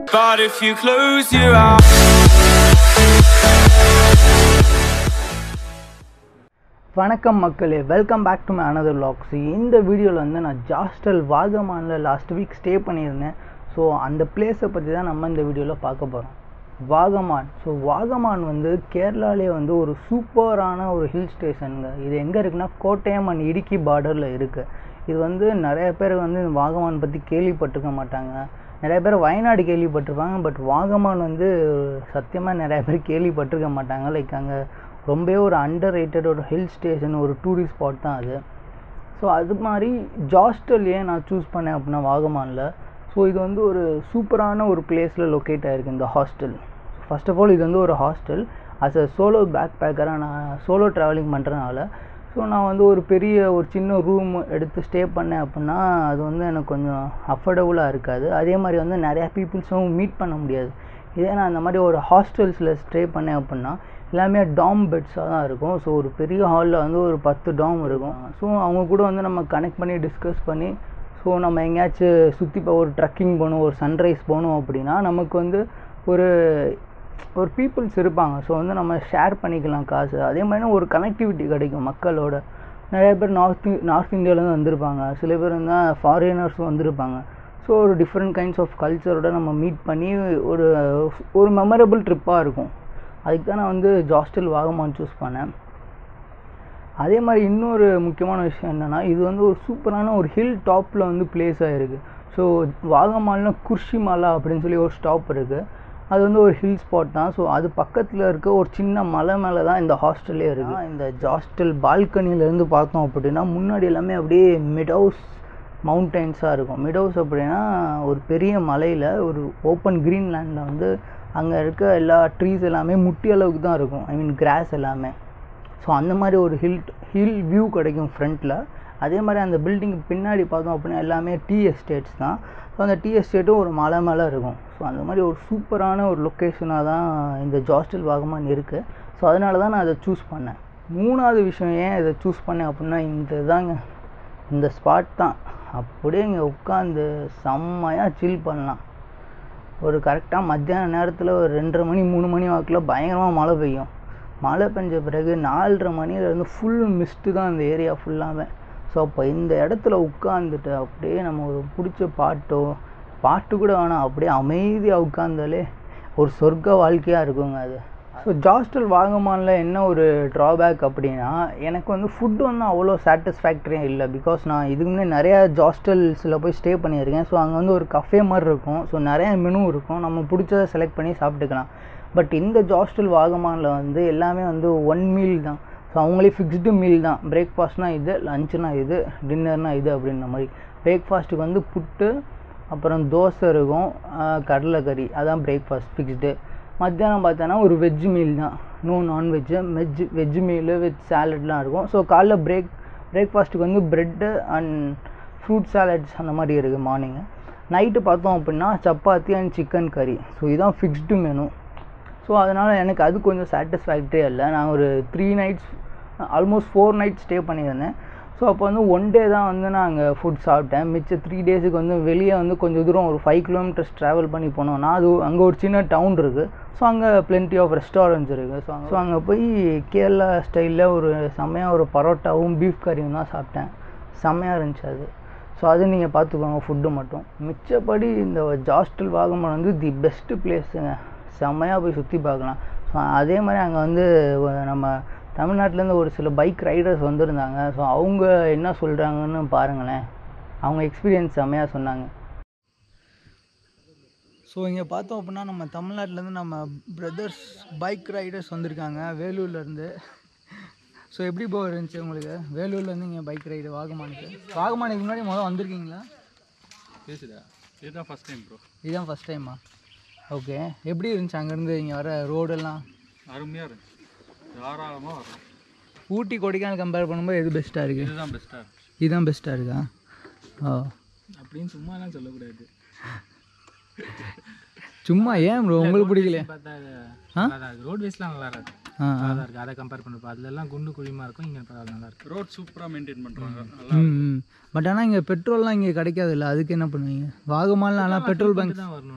But if you close your eyes வணக்கம் மக்களே welcome back to my another vlogs இந்த வீடியோவில் வந்து நான் ஜாஸ்டல் வாகமானில் லாஸ்ட் வீக் ஸ்டே பண்ணியிருந்தேன் ஸோ அந்த பிளேஸை பற்றி தான் நம்ம இந்த வீடியோவில் பார்க்க போகிறோம் வாகமான் ஸோ வாகமான் வந்து கேரளாலே வந்து ஒரு சூப்பரான ஒரு ஹில் ஸ்டேஷனுங்க இது எங்கே இருக்குன்னா கோட்டயம் அண்ட் இடுக்கி பார்டரில் இருக்குது இது வந்து நிறைய பேர் வந்து இந்த வாகமான் பற்றி கேள்விப்பட்டிருக்க மாட்டாங்க நிறைய பேர் வயநாடு கேள்விப்பட்டிருப்பாங்க பட் வாகமான் வந்து சத்தியமாக நிறைய பேர் கேள்விப்பட்டிருக்க மாட்டாங்க லைக் அங்கே ரொம்பவே ஒரு அண்டர் ரேட்டட் ஒரு ஹில் ஸ்டேஷன் ஒரு டூரிஸ்ட் ஸ்பாட் தான் அது ஸோ அது மாதிரி ஜாஸ்டல் ஏன் நான் சூஸ் பண்ணேன் அப்படின்னா வாகமானில் ஸோ இது வந்து ஒரு சூப்பரான ஒரு பிளேஸில் லொக்கேட் ஆகிருக்கு இந்த ஹாஸ்டல் ஃபர்ஸ்ட் ஆஃப் ஆல் இது வந்து ஒரு hostel as a solo back பேக்கராக நான் சோலோ ட்ராவலிங் பண்ணுறதுனால ஸோ நான் வந்து ஒரு பெரிய ஒரு சின்ன ரூம் எடுத்து ஸ்டே பண்ணேன் அப்படின்னா அது வந்து எனக்கு கொஞ்சம் அஃபோர்டபுளாக இருக்காது அதே மாதிரி வந்து நிறையா பீப்புள்ஸும் மீட் பண்ண முடியாது இதே நான் அந்த மாதிரி ஒரு ஹாஸ்டல்ஸில் ஸ்டே பண்ணேன் அப்படின்னா எல்லாமே டாம் பெட்ஸாக தான் இருக்கும் ஸோ ஒரு பெரிய ஹாலில் வந்து ஒரு பத்து டாம் இருக்கும் ஸோ அவங்க கூட வந்து நம்ம கனெக்ட் பண்ணி டிஸ்கஸ் பண்ணி ஸோ நம்ம எங்கேயாச்சும் சுற்றி இப்போ ஒரு ட்ரக்கிங் போகணும் ஒரு சன்ரைஸ் போகணும் அப்படின்னா நமக்கு வந்து ஒரு ஒரு பீப்புள்ஸ் இருப்பாங்க ஸோ வந்து நம்ம ஷேர் பண்ணிக்கலாம் காசு அதே மாதிரி ஒரு கனெக்டிவிட்டி கிடைக்கும் மக்களோட நிறைய பேர் நார்த் நார்த் இந்தியாவிலேருந்து வந்திருப்பாங்க சில பேர் வந்து ஃபாரினர்ஸும் வந்திருப்பாங்க ஸோ ஒரு டிஃப்ரெண்ட் கைண்ட்ஸ் ஆஃப் கல்ச்சரோட நம்ம மீட் பண்ணி ஒரு ஒரு மெமரபிள் ட்ரிப்பாக இருக்கும் அதுக்கு தான் நான் வந்து ஜாஸ்டல் வாகமான் சூஸ் பண்ணேன் அதே மாதிரி இன்னொரு முக்கியமான விஷயம் என்னென்னா இது வந்து ஒரு சூப்பரான ஒரு ஹில் டாப்பில் வந்து பிளேஸ் ஆகிருக்கு ஸோ வாகமால்னா குர்ஷிமாலா அப்படின்னு சொல்லி ஒரு ஸ்டாப் இருக்குது அது வந்து ஒரு ஹில் ஸ்பாட் தான் ஸோ அது பக்கத்தில் இருக்க ஒரு சின்ன மலை மேலே தான் இந்த ஹாஸ்டல்லே இருக்குது இந்த ஜாஸ்டல் பால்கனிலேருந்து பார்த்தோம் அப்படின்னா முன்னாடி எல்லாமே அப்படியே மிடவுஸ் மவுண்டன்ஸாக இருக்கும் மிடவுஸ் அப்படின்னா ஒரு பெரிய மலையில் ஒரு ஓப்பன் க்ரீன் லேண்டில் வந்து அங்கே இருக்க எல்லா ட்ரீஸ் எல்லாமே முட்டி அளவுக்கு தான் இருக்கும் ஐ மீன் கிராஸ் எல்லாமே ஸோ அந்த மாதிரி ஒரு ஹில் ஹில் வியூ கிடைக்கும் ஃப்ரண்ட்டில் அதே மாதிரி அந்த பில்டிங் பின்னாடி பார்த்தோம் அப்படின்னா எல்லாமே டீ எஸ்டேட்ஸ் தான் ஸோ அந்த டீ எஸ்டேட்டும் ஒரு மலை மேலே இருக்கும் ஸோ அந்த மாதிரி ஒரு சூப்பரான ஒரு லொக்கேஷனாக தான் இந்த ஜாஸ்டல் வாகமான் இருக்குது ஸோ அதனால தான் நான் அதை சூஸ் பண்ணேன் மூணாவது விஷயம் ஏன் இதை சூஸ் பண்ணேன் அப்படின்னா இந்த தாங்க இந்த ஸ்பாட் தான் அப்படியே இங்கே உட்காந்து செம்மையாக சில் பண்ணலாம் ஒரு கரெக்டாக மத்தியான நேரத்தில் ஒரு ரெண்டரை மணி மூணு மணி வாக்கில் பயங்கரமாக மழை பெய்யும் மழை பெஞ்ச பிறகு நாலரை மணிலேருந்து ஃபுல் மிஸ்ட்டு தான் இந்த ஏரியா ஃபுல்லாகவே ஸோ அப்போ இந்த இடத்துல உட்காந்துட்டு அப்படியே நம்ம ஒரு பிடிச்ச பாட்டோ பாட்டு கூட வேணாம் அப்படியே அமைதியாக உட்காந்தாலே ஒரு சொர்க்க வாழ்க்கையாக இருக்குங்க அது ஸோ ஜாஸ்டல் வாகமானில் என்ன ஒரு ட்ராபேக் அப்படின்னா எனக்கு வந்து ஃபுட்டு வந்து அவ்வளோ சாட்டிஸ்ஃபேக்டரியாக இல்லை பிகாஸ் நான் இதுக்கு முன்னே நிறையா ஜாஸ்டல்ஸில் போய் ஸ்டே பண்ணியிருக்கேன் ஸோ அங்கே வந்து ஒரு கஃபே மாதிரி இருக்கும் ஸோ நிறையா மெனு இருக்கும் நம்ம பிடிச்சதை செலக்ட் பண்ணி சாப்பிட்டுக்கலாம் பட் இந்த ஜாஸ்டல் வாகமானில் வந்து எல்லாமே வந்து ஒன் மீல் தான் ஸோ அவங்களே ஃபிக்ஸ்டு மீல் தான் பிரேக்ஃபாஸ்ட்னால் இது லஞ்சுனா இது டின்னர்னால் இது அப்படின்ற மாதிரி பிரேக்ஃபாஸ்ட்டுக்கு வந்து புட்டு அப்புறம் தோசை இருக்கும் கடலைக்கறி அதான் பிரேக்ஃபாஸ்ட் ஃபிக்ஸ்டு மத்தியானம் பார்த்தோன்னா ஒரு வெஜ் மீல் தான் no non veg veg veg meal with சாலட்லாம் இருக்கும் ஸோ காலைல பிரேக் பிரேக்ஃபாஸ்ட்டுக்கு வந்து ப்ரெட்டு அண்ட் ஃப்ரூட் சாலட்ஸ் அந்த மாதிரி இருக்குது மார்னிங்கு நைட்டு பார்த்தோம் அப்படின்னா chapati and chicken curry so இதுதான் ஃபிக்ஸ்டு மெனு ஸோ அதனால் எனக்கு அது கொஞ்சம் சாட்டிஸ்ஃபேக்டரியாக இல்லை நான் ஒரு three nights almost four nights stay பண்ணியிருந்தேன் ஸோ அப்போ வந்து ஒன் டே தான் வந்து நான் அங்கே ஃபுட் சாப்பிட்டேன் மிச்ச த்ரீ டேஸுக்கு வந்து வெளியே வந்து கொஞ்சம் தூரம் ஒரு ஃபைவ் கிலோமீட்டர்ஸ் ட்ராவல் பண்ணி போனோம்னா அது அங்கே ஒரு சின்ன டவுன் இருக்குது ஸோ அங்கே பிளென்டி ஆஃப் ரெஸ்டாரண்ட்ஸ் இருக்குது ஸோ ஸோ அங்கே போய் கேரளா ஸ்டைலில் ஒரு செம்மையாக ஒரு பரோட்டாவும் பீஃப் கறியும் தான் சாப்பிட்டேன் செம்மையாக இருந்துச்சு அது ஸோ அது நீங்கள் பார்த்துக்கோங்க ஃபுட்டு மட்டும் மிச்சப்படி இந்த ஜாஸ்டல் வாகமான் வந்து தி பெஸ்ட்டு பிளேஸுங்க செம்மையாக போய் சுற்றி பார்க்கலாம் ஸோ அதே மாதிரி அங்கே வந்து நம்ம தமிழ்நாட்டிலேருந்து ஒரு சில பைக் ரைடர்ஸ் வந்திருந்தாங்க ஸோ அவங்க என்ன சொல்கிறாங்கன்னு பாருங்களேன் அவங்க எக்ஸ்பீரியன்ஸ் செம்மையாக சொன்னாங்க ஸோ இங்கே பார்த்தோம் அப்படின்னா நம்ம தமிழ்நாட்டிலேருந்து நம்ம பிரதர்ஸ் பைக் ரைடர்ஸ் வந்திருக்காங்க வேலூர்லேருந்து ஸோ எப்படி போக இருந்துச்சு உங்களுக்கு வேலூர்லேருந்து இங்கே பைக் ரைடு வாகமானுக்கு வாகமானுக்கு முன்னாடி முதல்ல வந்திருக்கீங்களா பேசுதா இதுதான் ஃபஸ்ட் டைம் ப்ரோ இதுதான் ஃபஸ்ட் டைமா ஓகே எப்படி இருந்துச்சு அங்கேருந்து இங்கே வர ரோடெல்லாம் அருமையாக இருந்துச்சு தாராளமாக வரும் ஊட்டி கொடைக்கானல் கம்பேர் பண்ணும்போது எது பெஸ்ட்டாக இருக்குது இதுதான் பெஸ்ட்டாக இருந்துச்சு இதுதான் பெஸ்ட்டாக இருக்கா ஓ அப்படின்னு சும்மாலாம் சொல்லக்கூடாது சும்மா ஏன் ப்ரோ உங்களுக்கு பிடிக்கல பார்த்தா ஆ? நல்லா ரோட்வேஸ்லாம் நல்லா இருக்கு ஆ ஆ நல்லா இருக்கு அதை கம்பேர் பண்ணப்போ அதுலலாம் குண்டு குழிமா இருக்கும் இங்கே நல்லா இருக்கு ரோட் சூப்பராக மெயின்டைன் பண்ணுறாங்க ம் ம் பட் ஆனால் இங்கே பெட்ரோல்லாம் இங்கே கிடைக்காதுல்ல அதுக்கு என்ன பண்ணுவீங்க வாகமாலில் ஆனால் பெட்ரோல் பங்க் தான் வரணும் நம்ம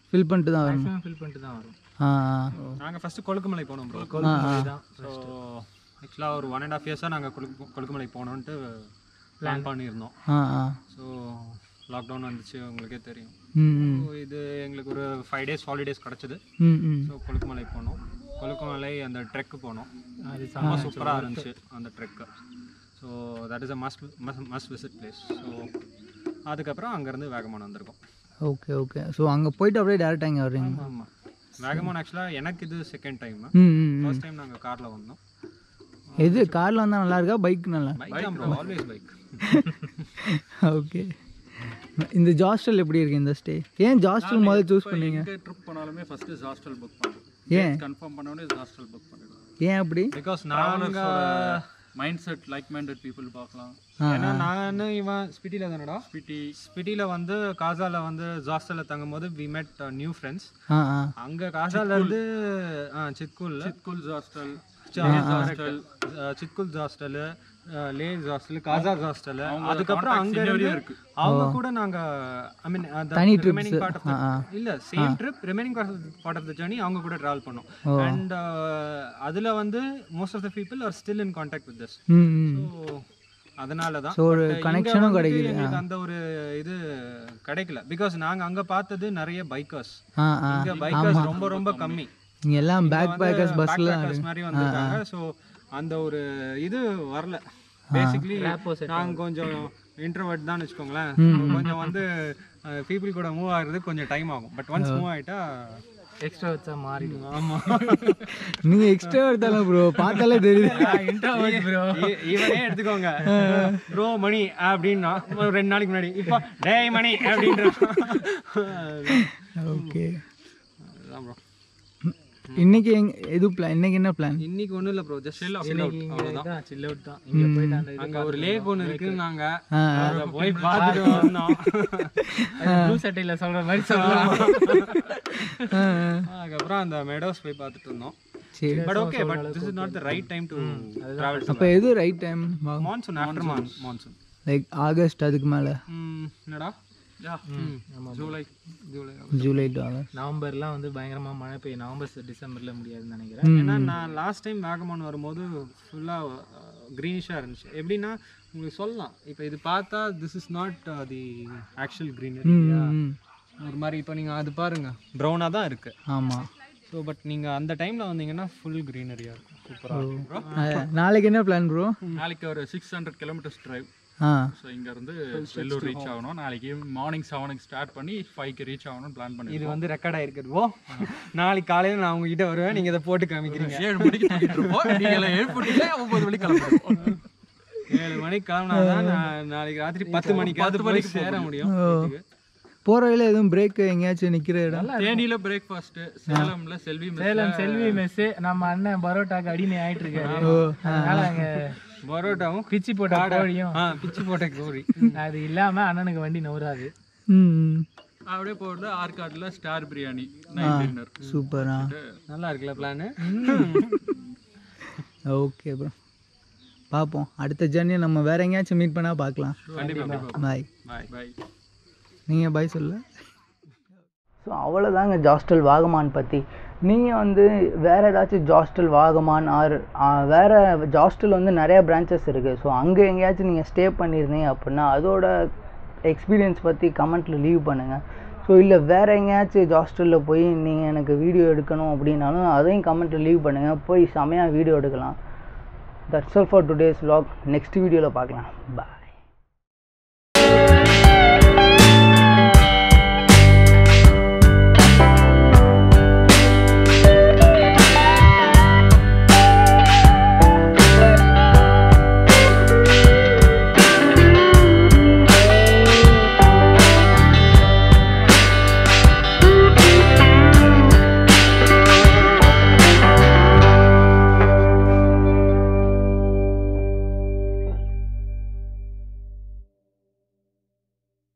ஃபில் பண்ணிட்டு தான் வரணும் மேக்ஸிமம் ஃபில் பண்ணிட்டு தான் வரும் ஆ நாங்கள் ஃபஸ்ட்டு கொழுக்குமலை போனோம் ப்ரோ கொழுக்குமலை தான் ஸோ ஆக்சுவலாக ஒரு ஒன் அண்ட் ஆஃப் இயர்ஸாக நாங்கள் கொழுக்கு கொழுக்குமலை போகணுன்ட்டு பிளான் பண்ணியிருந்தோம் ஆ ஆ ஸோ லாக்டவுன் வந்துச்சு உங்களுக்கே தெரியும் ம் ம் ஸோ இது எங்களுக்கு ஒரு ஃபைவ் டேஸ் ஹாலிடேஸ் கிடச்சிது ம் ம் ஸோ கொழுக்குமலை போனோம் கொழுக்குமலை அந்த ட்ரெக்கு போனோம் அது ரொம்ப சூப்பராக இருந்துச்சு அந்த trek so that is a must must visit place so அதுக்கப்புறம் அங்கேருந்து வேகமான் வந்திருக்கோம் ஓகே ஓகே ஸோ அங்கே போயிட்டு அப்படியே டேரெக்டாக இங்கே வர்றீங்க ஆமாம் வேகமான் ஆக்சுவலாக எனக்கு இது செகண்ட் டைம் ம் ம் ம். ஃபர்ஸ்ட் டைம் நாங்கள் காரில் வந்தோம் எது காரில் வந்தால் நல்லா இருக்கா பைக் நல்லா பைக் தான் ப்ரோ ஆல்வேஸ் பைக் ஓகே இந்த ஜாஸ்டல் எப்படி இருக்கு இந்த ஸ்டே ஏன் ஜாஸ்டல் முதல்ல சூஸ் பண்ணீங்க எங்கே ட்ரிப் போனாலுமே ஃபஸ்ட்டு ஹாஸ்டல் புக் பண்ணுவோம் ஏன் கன்ஃபார்ம் பண்ணோடனே ஹாஸ்டல் புக் பண்ணிடுவோம் ஏன் அப்படி பிகாஸ் நாங்கள் mindset like minded people பார்க்கலாம் ஏன்னா நான் இவன் ஸ்பிட்டியில் தானடா ஸ்பிட்டி ஸ்பிட்டியில் வந்து காசால வந்து ஹாஸ்டலில் தங்கும்போது we met new friends ah ah அங்கே காசால இருந்து ஆ சித்குல்ல ஸ்கூல் ஹாஸ்டல் சித்குல் ஹாஸ்டலு லேஸ் ஹாஸ்டல் காசாஸ் ஹாஸ்டல் அதுக்கப்புறம் அங்க இருந்து அவங்க கூட நாங்க ஐ மீன் தனி remaining trips. Part of ah, ah. இல்ல same trip remaining part of the journey அவங்க கூட டிராவல் பண்ணோம் அண்ட் அதுல வந்து most of the people are still in contact with this hmm hmm so அதனால தான் So, ஒரு But இங்க connection உம் வந்துட்டு கிடைக்குது. எங்களுக்கு அந்த ஒரு இது கிடைக்கல பிகாஸ் நாங்க அங்க பார்த்தது நிறைய பைக்கர்ஸ் ஆ ஆ இங்க பைக்கர்ஸ் ரொம்ப ரொம்ப கம்மி இங்கே எல்லாம் பேக் பேக்கர்ஸ் பஸ்ஸில் பேக்கர்ஸ் மாதிரி வந்திருக்காங்க ஸோ அந்த ஒரு இது வரல பேசிக்லி நாங்க கொஞ்சம் இன்ட்ரோவர்ட் தான் வச்சுக்கோங்களேன் கொஞ்சம் வந்து பீப்புள் கூட மூவ் ஆகுறது கொஞ்சம் டைம் ஆகும் பட் ஒன்ஸ் மூவ் ஆயிட்டா எக்ஸ்ட்ரா வச்சா மாறிடும் ஆமா நீங்கள் எக்ஸ்ட்ரா எடுத்தாலும் ப்ரோ பார்த்தாலே தெரியுது ப்ரோ இ- இவனே எடுத்துக்கோங்க ப்ரோ மணி அப்படின்னா ஒரு ரெண்டு நாளைக்கு முன்னாடி இப்போ டேய் மணி அப்படின்ற ஓகே அதுதான் ப்ரோ இன்னைக்கு எங்க எது பிளான் இன்னைக்கு என்ன பிளான் இன்னைக்கு ஒன்றும் இல்லை ப்ரோ ஜஸ்ட் அவ்வளோதான் சில்ல அவுட் தான் இங்க போயிட்டு அந்த அங்க ஒரு லேக் ஒன்று இருக்குன்னு நாங்க ஆ அதை போய் பார்த்துட்டு வந்தோம் ப்ளூ சட்டையில சொல்ற மாதிரி சொல்லலாம் ஆ, அதுக்கப்புறம் அந்த மெடோஸ் போய் பார்த்துட்டு இருந்தோம் சரி but okay but this is not the right time to travel அப்போ எது right time monsoon after monsoon like August அதுக்கு மேலே என்னடா July July July to August நவம்பர்லாம் வந்து பயங்கரமா மழை பெய்யும் நவம்பர் டிசம்பர்ல முடியாதுன்னு நினைக்கிறேன் ஏன்னா நான் லாஸ்ட் டைம் வேகமான் வரும்போது ஃபுல்லாக க்ரீனிஷாக இருந்துச்சு எப்படின்னா உங்களுக்கு சொல்லலாம் இப்போ இது பார்த்தா this is not the actual greenery ம் ஒரு மாதிரி இப்போ நீங்கள் அது பாருங்க ப்ரௌனாக தான் இருக்குது ஆமாம் ஸோ பட் நீங்கள் அந்த டைமில் வந்தீங்கன்னா ஃபுல் க்ரீனரியாக இருக்கும் சூப்பராக இருக்கும் ப்ரோ நாளைக்கு என்ன பிளான் ப்ரோ நாளைக்கு ஒரு சிக்ஸ் ஹண்ட்ரட் கிலோமீட்டர்ஸ் டிரைவ் ஆ ஸோ இங்கேருந்து வெள்ளூர் ரீச் ஆகணும் நாளைக்கு மார்னிங் செவனுக்கு ஸ்டார்ட் பண்ணி ஃபைவ்க்கு ரீச் ஆகணும்னு பிளான் பண்ணி இது வந்து ரெக்கார்ட் ஆகிருக்குது ஓ நாளைக்கு காலையில் நான் உங்ககிட்ட வருவேன் நீங்கள் இதை போட்டு காமிக்கிறீங்க ஏழு மணிக்கு தூங்கிட்டு இருப்போம் நீங்கள் ஏழு போட்டீங்களே ஒம்பது மணிக்கு கிளம்பிடுவோம் ஏழு மணிக்கு கிளம்புனாதான் நான் நாளைக்கு ராத்திரி பத்து மணிக்கு பத்து மணிக்கு சேர முடியும் வீட்டுக்கு. போகிற வழியில் எதுவும் பிரேக் எங்கேயாச்சும் நிற்கிற இடம் தேனியில பிரேக்ஃபாஸ்ட் சேலம்ல செல்வி மெஸ் சேலம் செல்வி மெஸ் நம்ம அண்ணன் பரோட்டாக்கு அடிமை ஆயிட்டு இருக்காரு அதனால அங்க பரோட்டாவும் பிச்சி போட்ட கோழியும் ஆ பிச்சு போட்ட கோழி அது இல்லாம அண்ணனுக்கு வண்டி நவராது ம் அப்படியே போகிறது ஆற்காட்டில் ஸ்டார் பிரியாணி நைட் டின்னர் சூப்பரா நல்லா இருக்குல்ல பிளானு ஓகே ப்ரோ பார்ப்போம் அடுத்த ஜர்னியை நம்ம வேற எங்கேயாச்சும் மீட் பண்ணால் பார்க்கலாம் பாய் பாய் பாய் நீங்கள் பாய் சொல்ல ஸோ அவ்வளோதாங்க ஜாஸ்டல் வாகமான் பற்றி நீங்கள் வந்து வேறு ஏதாச்சும் ஜாஸ்டல் வாகமான் ஆர் வேறு ஜாஸ்டல் வந்து நிறையா பிரான்ச்சஸ் இருக்குது ஸோ அங்கே எங்கேயாச்சும் நீங்கள் ஸ்டே பண்ணியிருந்தீங்க அப்படின்னா அதோட எக்ஸ்பீரியன்ஸ் பற்றி கமெண்ட்டில் லீவ் பண்ணுங்கள் ஸோ இல்லை வேறு எங்கேயாச்சும் ஜாஸ்டலில் போய் நீங்கள் எனக்கு வீடியோ எடுக்கணும் அப்படின்னாலும் அதையும் கமெண்ட்டில் லீவ் பண்ணுங்கள் போய் செமையாக வீடியோ எடுக்கலாம் that's all for today's vlog next வீடியோவில் பார்க்கலாம் பாய்